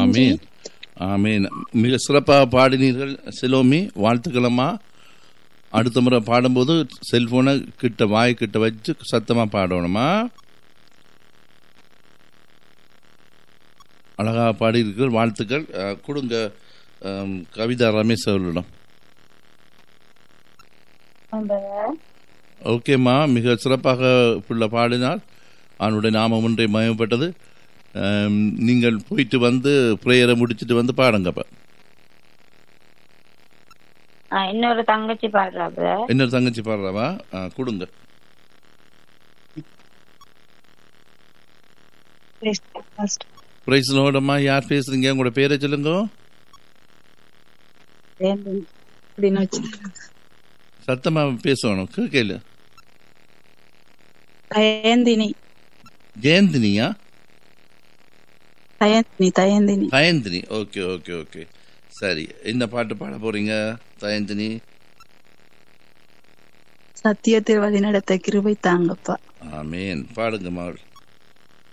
ஆமீன் ஆமீன் மிக சிறப்பாக பாடினீர்கள் சிலோமி வாழ்த்துக்களம்மா அடுத்த முறை பாடும்போது செல்போனை கிட்ட வாய் கிட்ட வச்சு சத்தமாக பாடணுமா அழகாக பாடியிருக்கீர்கள் வாழ்த்துக்கள் அஹ், கொடுங்க அம், கவிதா ரமேஷ் அவர்களிடம் ஓகேம்மா மிக சிறப்பாக பிள்ளை பாடினார் அவனுடைய நாமம் ஒன்றை மயப்பட்டது அம், நீங்கள் போயிட்டு வந்து ப்ரேயரை முடிச்சிட்டு வந்து பாடுங்கப்ப ஆ, இன்னொரு தங்கச்சி பாடுறா பிரதர் இன்னொரு தங்கச்சி பாடுறாவா ஆ, கொடுங்க பிரைஸ் லோடம்மா யார் பேசுறீங்க உங்களோட பேரை சொல்லுங்க அப்படின்னு வச்சு சத்தமா பேசணும் கேளு தயந்தினி ஜெயந்தினியா Dayanthini Dayanthini Dayanthini okay okay okay சரி என்ன பாட்டு பாட போறீங்க தயந்தினி சத்தியத்தில் வழிநடத்த கிருபை தாங்கப்பா ஆமேன் பாடுங்க மகள்